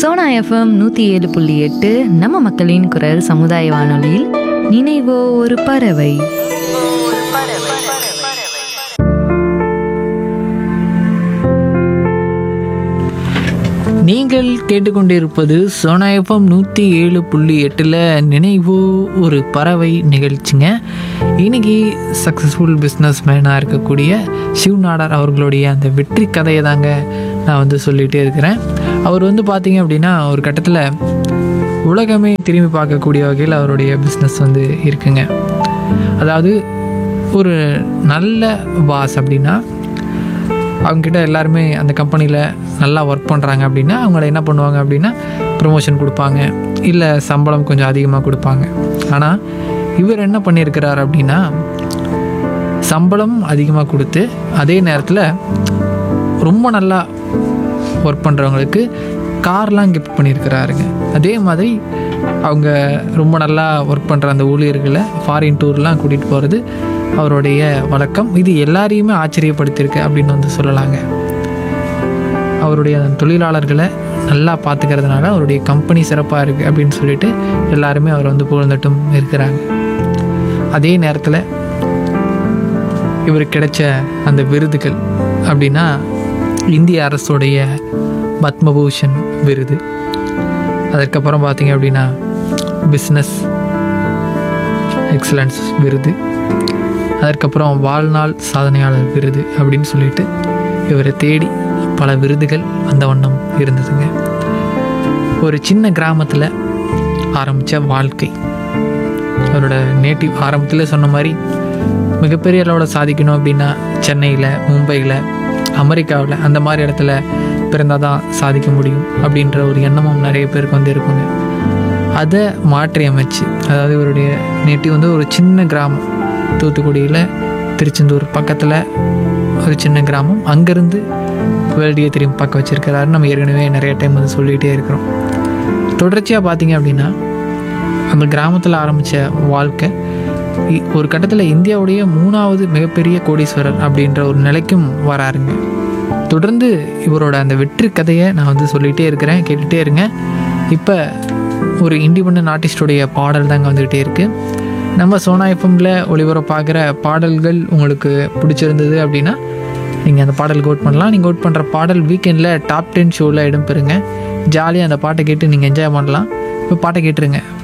Sona FM நூற்றி ஏழு புள்ளி எட்டு நம்ம மக்களின் குரல் சமுதாய வானொலியில் நினைவோ ஒரு பறவை நீங்கள் கேட்டுக்கொண்டிருப்பது சோனா எஃப்எம் நூற்றி ஏழு புள்ளி எட்டில் நினைவு ஒரு பறவை நிகழ்ச்சிங்க இன்னைக்கு சக்ஸஸ்ஃபுல் பிஸ்னஸ் மேனாக இருக்கக்கூடிய சிவ் நாடார் அவர்களுடைய அந்த வெற்றி கதையை தாங்க நான் வந்து சொல்லிகிட்டே இருக்கிறேன் அவர் வந்து பார்த்தீங்க அப்படின்னா ஒரு கட்டத்தில் உலகமே திரும்பி பார்க்கக்கூடிய வகையில் அவருடைய பிஸ்னஸ் வந்து இருக்குங்க அதாவது ஒரு நல்ல பாஸ் அப்படின்னா அவங்கக்கிட்ட எல்லாருமே அந்த கம்பெனியில் நல்லா ஒர்க் பண்ணுறாங்க அப்படின்னா அவங்கள என்ன பண்ணுவாங்க அப்படின்னா ப்ரொமோஷன் கொடுப்பாங்க இல்லை சம்பளம் கொஞ்சம் அதிகமாக கொடுப்பாங்க ஆனால் இவர் என்ன பண்ணியிருக்கிறார் அப்படின்னா சம்பளம் அதிகமாக கொடுத்து அதே நேரத்தில் ரொம்ப நல்லா ஒர்க் பண்ணுறவங்களுக்கு கார்லாம் கிஃப்ட் பண்ணியிருக்கிறாருங்க அதே மாதிரி அவங்க ரொம்ப நல்லா ஒர்க் பண்ணுற அந்த ஊழியர்களை ஃபாரின் டூர்லாம் கூட்டிகிட்டு போகிறது அவருடைய வழக்கம் இது எல்லாரையுமே ஆச்சரியப்படுத்தியிருக்கு அப்படின்னு வந்து சொல்லலாங்க அவருடைய அந்த தொழிலாளர்களை நல்லா பார்த்துக்கிறதுனால அவருடைய கம்பெனி சிறப்பாக இருக்குது அப்படின்னு சொல்லிட்டு எல்லாருமே அவர் வந்து புகழ்ந்துட்டும் இருக்கிறாங்க அதே நேரத்தில் இவருக்கு கிடைச்ச அந்த விருதுகள் அப்படின்னா இந்திய அரசுடைய பத்மபூஷன் விருது அதற்கப்புறம் பார்த்தீங்க அப்படின்னா பிஸ்னஸ் எக்ஸலன்ஸ் விருது அதற்கப்புறம் வாழ்நாள் சாதனையாளர் விருது அப்படின்னு சொல்லிட்டு இவரை தேடி பல விருதுகள் அந்த வண்ணம் இருந்ததுங்க ஒரு சின்ன கிராமத்தில் ஆரம்பித்த வாழ்க்கை அவரோட நேட்டிவ் ஆரம்பத்தில் சொன்ன மாதிரி மிகப்பெரிய அளவில் சாதிக்கணும் அப்படின்னா சென்னையில் மும்பையில் அமெரிக்காவில் அந்த மாதிரி இடத்துல பிறந்தால் தான் சாதிக்க முடியும் அப்படின்ற ஒரு எண்ணமும் நிறைய பேருக்கு வந்து இருக்குங்க அதை மாற்றி அமைச்சு அதாவது இவருடைய நேட்டிவ் வந்து ஒரு சின்ன கிராமம் தூத்துக்குடியில் திருச்செந்தூர் பக்கத்தில் ஒரு சின்ன கிராமம் அங்கேருந்து வேர்ல்டியை திரும்பி பார்க்க வச்சிருக்கிறாரு நம்ம ஏற்கனவே நிறைய டைம் வந்து சொல்லிகிட்டே இருக்கிறோம் தொடர்ச்சியாக பார்த்தீங்க அப்படின்னா அந்த கிராமத்தில் ஆரம்பித்த வாழ்க்கை இ- ஒரு கட்டத்தில் இந்தியாவுடைய மூணாவது மிகப்பெரிய கோடீஸ்வரர் அப்படின்ற ஒரு நிலைக்கும் வராருங்க தொடர்ந்து இவரோட அந்த வெற்றி கதையை நான் வந்து சொல்லிகிட்டே இருக்கிறேன் கேட்டுகிட்டே இருங்க இப்போ ஒரு இண்டிபெண்ட் ஆர்டிஸ்டோடைய பாடல் தாங்க வந்துக்கிட்டே இருக்குது நம்ம சோனா எஃப்எம்ல ஒளிபரப்பாகிற பாடல்கள் உங்களுக்கு பிடிச்சிருந்தது அப்படின்னா நீங்கள் அந்த பாடலுக்கு ஓட் பண்ணலாம் நீங்கள் ஓட் பண்ணுற பாடல் வீக்கெண்டில் டாப் டென் ஷோவில் இடம்பெறுங்க ஜாலியாக அந்த பாட்டை கேட்டு நீங்கள் என்ஜாய் பண்ணலாம் இப்போ பாட்டை கேட்டுருங்க